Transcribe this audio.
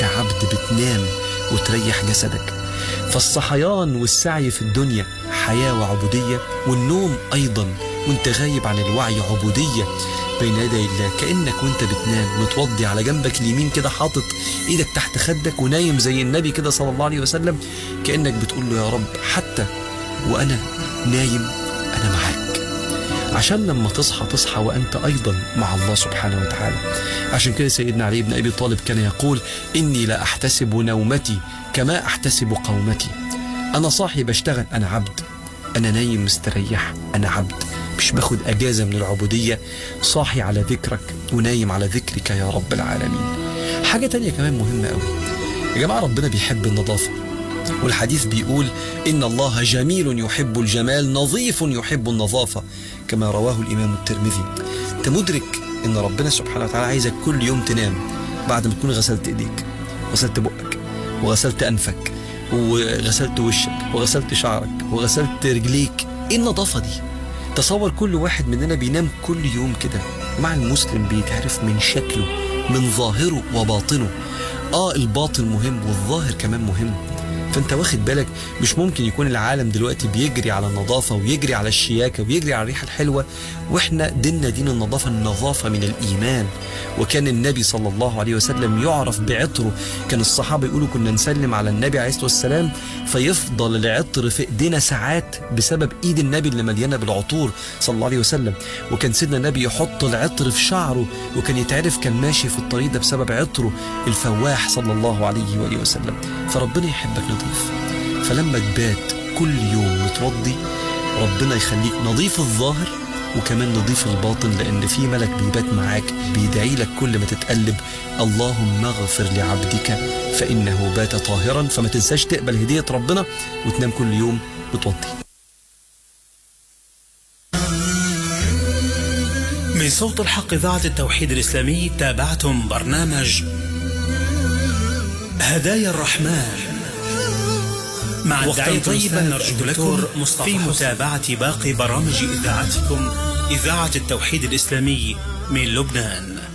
عبد بتنام وتريح جسدك فالصحيان والسعي في الدنيا حياة وعبودية والنوم أيضا وانت غايب عن الوعي عبودية بين يدي الله كأنك وانت بتنام متوضي على جنبك اليمين كده حاطط ايدك تحت خدك ونايم زي النبي كده صلى الله عليه وسلم كأنك بتقول له يا رب حتى وأنا نايم أنا معاك عشان لما تصحى تصحى وأنت أيضا مع الله سبحانه وتعالى عشان كده سيدنا علي بن أبي طالب كان يقول إني لا أحتسب نومتي كما أحتسب قومتي أنا صاحي بشتغل أنا عبد أنا نايم مستريح أنا عبد مش باخد أجازة من العبودية صاحي على ذكرك ونايم على ذكرك يا رب العالمين حاجة تانية كمان مهمة قوي يا جماعة ربنا بيحب النظافة والحديث بيقول إن الله جميل يحب الجمال نظيف يحب النظافة كما رواه الإمام الترمذي أنت مدرك إن ربنا سبحانه وتعالى عايزك كل يوم تنام بعد ما تكون غسلت إيديك وغسلت بقك وغسلت أنفك وغسلت وشك وغسلت شعرك وغسلت رجليك إيه النظافة دي تصور كل واحد مننا بينام كل يوم كده مع المسلم بيتعرف من شكله من ظاهره وباطنه اه الباطن مهم والظاهر كمان مهم فانت واخد بالك مش ممكن يكون العالم دلوقتي بيجري على النظافة ويجري على الشياكة ويجري على الريحة الحلوة واحنا ديننا دين النظافة النظافة من الإيمان وكان النبي صلى الله عليه وسلم يعرف بعطره كان الصحابة يقولوا كنا نسلم على النبي عليه الصلاة والسلام فيفضل العطر في ايدينا ساعات بسبب ايد النبي اللي مليانة بالعطور صلى الله عليه وسلم وكان سيدنا النبي يحط العطر في شعره وكان يتعرف كان ماشي في الطريق ده بسبب عطره الفواح صلى الله عليه وآله وسلم فربنا يحبك نظيف فلما تبات كل يوم متوضي ربنا يخليك نظيف الظاهر وكمان نضيف الباطن لان في ملك بيبات معاك بيدعي لك كل ما تتقلب اللهم اغفر لعبدك فانه بات طاهرا فما تنساش تقبل هديه ربنا وتنام كل يوم متوضي من صوت الحق إذاعة التوحيد الإسلامي تابعتم برنامج هدايا الرحمن مع الداعية طيبا نرجو لكم في متابعة باقي برامج إذاعتكم إذاعة التوحيد الإسلامي من لبنان